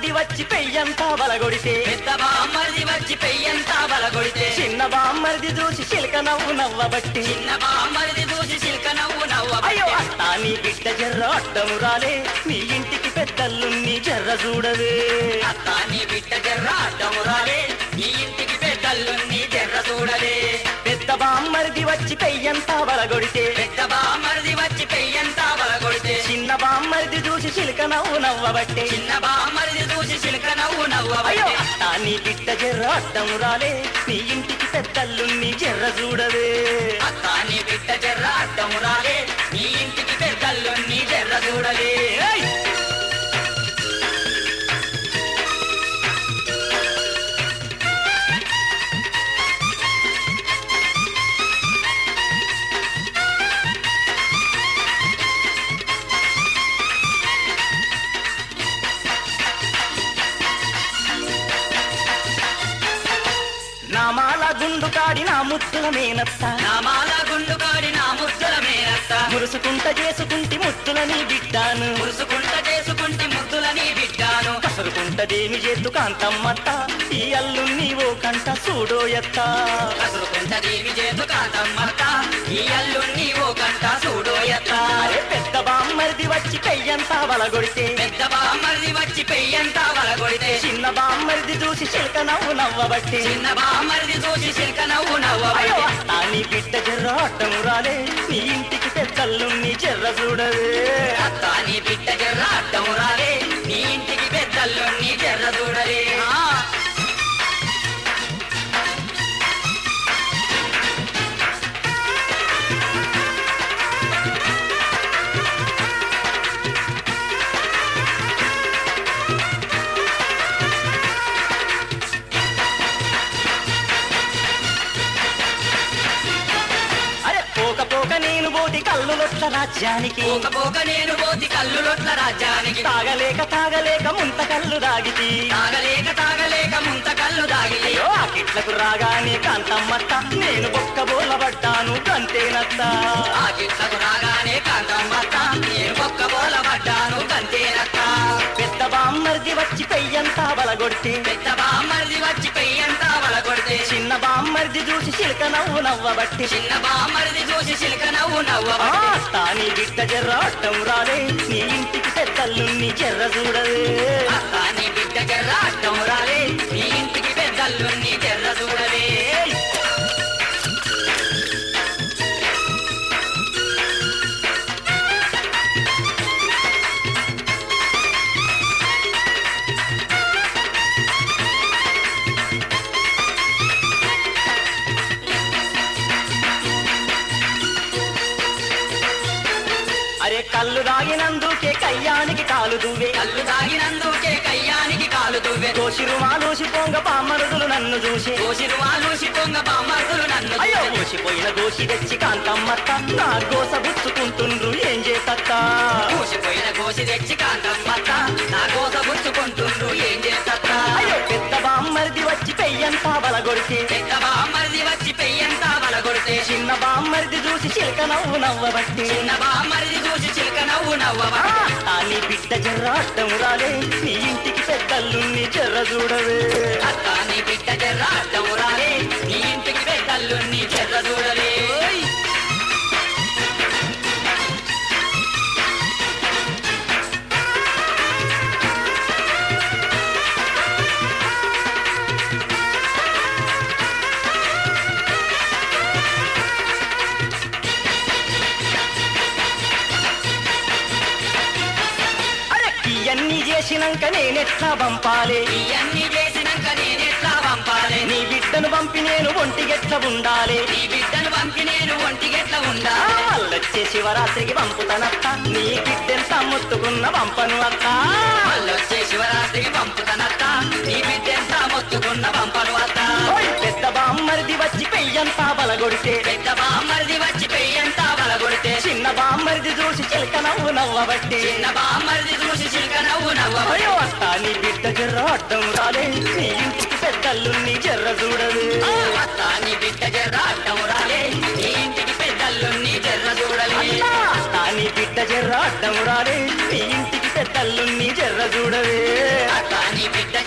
బామ్మరిది వచ్చి పెయ్యంతా బలగొడితే పెద్ద బామ్మరిది వచ్చి పెయ్యంతా బలగొడితే చిన్న బామ్మరిది చూసి చిలక నవ్వు నవ్వబట్టి చిన్న బామ్మరిది చూసి చిల్క నవ్వు నవ్వ అయ్యో అత్తా నీ బిడ్డ జర్ర అడ్డము రాలే నీ ఇంటికి పెద్దల్లు నీ జర్ర చూడవే అత్త నీ బిడ్డ జర్ర అడ్డము రాలే నీ ఇంటికి పెద్దల్లు నీ జర్ర చూడలే పెద్ద బామ్మరిది వచ్చి పెయ్యంతా బలగొడితే పెద్ద బామ్మరిది వచ్చి పెయ్యంతా బలగొడితే చిన్న బామ్మరిది చూసి చిలక నవ్వు నవ్వబట్టే చిన్న బామ్మరిది చూసి చిలక నవ్వు నవ్వ అయ్యో అత్తా నీ బిడ్డ జర్ర అడ్డము రాలే నీ ఇంటికి పెద్దల్లు నీ జర్ర చూడవే అత్త నీ బిడ్డ జర్ర అడ్డము రాలే నీ ఇంటికి పెద్దల్లు నీ జర్ర చూడలే ఏయ్! నామాల గుండు కాడి నా ముద్దుల మేనత్త నామాల గుండు కాడి నా ముద్దుల మేనత్త మురుసుకుంట చేసుకుంటి ముద్దుల నీ బిడ్డాను మురుసుకుంట చేసుకుంటి ముద్దులని బిడ్డాను కసరుకుంటదేమి చేతు కాంతమ్మత్త ఈ అల్లు నీవో కంట చూడోయత్త కసురుకుంట దేవి చేతు కాంతమ్మత్త ఈ అల్లుణ్ణి ఓ కంట చూడోయత్త అరే పెద్ద బామ్మరిది వచ్చి పెయ్యంతా బలగొడితే పెద్ద బామ్మరిది వచ్చి పెయ్యంతా వలగొడితే చిన్న బామ్మరిది చూసి చిలక నవ్వు నవ్వబట్టి చిన్న బామ్మరిది చూసి చిలక నవ్వు అయ్యో నవ్వ అత్తా నీ బిడ్డ జర్ర అడ్డము రాలే నీ ఇంటికి పెద్దల్లు నీ చెర్ర చూడవే అత్త నీ బిడ్డ జర్ర అడ్డము రాలే నీ ఇంటికి పెద్దల్లుణ్ణి జర్ర చూడలే ఆ, అరే పోక పోక నేను పోతి కళ్ళు లొట్ల రాజ్యానికి పోక పోక నేను పోతి కల్లులొట్ల రాజ్యానికి తాగలేక తాగలేక ముంత కళ్ళు దాగితి తాగలేక తాగలేక ముంత కళ్ళు దాగిలే అయ్యో ఆ కిట్లకు రాగానే కాంతమ్మత్త నేను బొక్క బోలబడ్డాను కంతేనత్త ఆ గిట్లకు రాగానే కాంతమ్మత్త నేను ఒక్క బోల పడ్డాను కంతేనక్క పెద్ద బామ్మర్ది వచ్చి పెయ్యంతా బలగొడితే పెద్ద బామ్మరిది వచ్చి పెయ్యంతా వలగొడితే చిన్న బామ్మర్ది చూసి చిలక నవ్వు నవ్వబట్టి చిన్న బామ్మరిది చూసి చిలక నవ్వు నవ్వ ఆ తాని బిడ్డ జర్ర అడ్డం రాలే నీ ఇంటికి పెద్దల్లు నీ చెర్ర చూడవే అత్త నీ బిడ్డ జర్ర అడ్డం రాలే నీ ఇంటికి పెద్దల్లు నీ జర్ర చూడవే ఏయ్! అరే కళ్ళు దాగినందుకే కయ్యానికి కాలు దువ్వే కళ్ళు తాగినందుకే కయ్యానికి కాలు దువ్వె దోషిరు మాలోసి పొంగ పామరుదులు నన్ను చూసే దోషిరు వాలూసి పొంగ బామ్మరుదులు నన్ను అయ్యో ఊసిపోయిన దోషి తెచ్చి కాంతమ్మత్త నా గోస బుచ్చుకుంటుండ్రు ఏం చేతత్త మూసిపోయిన గోసి తెచ్చి కాంతమ్మత్త నా గోస గుచ్చుకుంటుండ్రు ఏం చేస్తా అయ్యో పెద్ద బామ్మరిది వచ్చి పెయ్యంతా బలగొడితే పెద్ద బామ్మరిది వచ్చి పెయ్యంతా వలగొడితే చిన్న బామ్మరిది చూసి చిలక నవ్వు నవ్వబట్టి చిన్న బామ్మరిది చూసి చిలక నవ్వు నవ్వవ ఆ నీ బిడ్డ జర్ర అడ్డం రాలే నీ ఇంటికి పెద్దల్లు నీ చెర్ర చూడవే అత్త నీ బిడ్డ జర్ర అడ్డము రాలే నీ ఇంటికి పెద్దల్లు నీ చెర్ర చూడలే అరే ఇవన్నీ చేసినాక నేనెట్లా పంపాలే ఇవన్నీ చేసినాక నేనెట్లా పంపాలి నీ బిడ్డను పంపి నేను ఒంటిగెట్ల ఉండాలి నీ బిడ్డను పంపి నేను ఒంటిగెట్ల ఆ, ఉండా మళ్ళొచ్చే శివరాత్రికి పంపుతానత్త నీ బిడ్డెంత మొత్తుకున్న పంపను అత్త మళ్ళొచ్చే శివరాత్రికి పంపుతానత్త నీ బిడ్డెంత మొత్తుకున్న పంపను అత్త ఓయ్ పెద్ద బామ్మరిది వచ్చి పెయ్యంతా బలగొడితే పెద్ద బామ్మరిది వచ్చి పెయ్యంతా వలగొడితే చిన్న బామ్మరిది చూసి చిలక నవ్వు నవ్వబట్టి చిన్న బామ్మరిది చూసి చిలక నవ్వు నవ్వ అయ్యో అత్త నీ బిడ్డ జర్ర అడ్డం రాలే నీ ఇంటికి పెద్దల్లు నీ జర్ర చూడవే అత్త నీ బిడ్డ జర్ర అడ్డం రాలే నీ ఇంటికి పెద్దల్లు నీ జర్ర చూడలే అత్త నీ బిడ్డ జర్ర అడ్డం రాలే నీ ఇంటికి పెద్దల్లు నీ జర్ర జర్ర చూడవే అత్త నీ బిడ్డ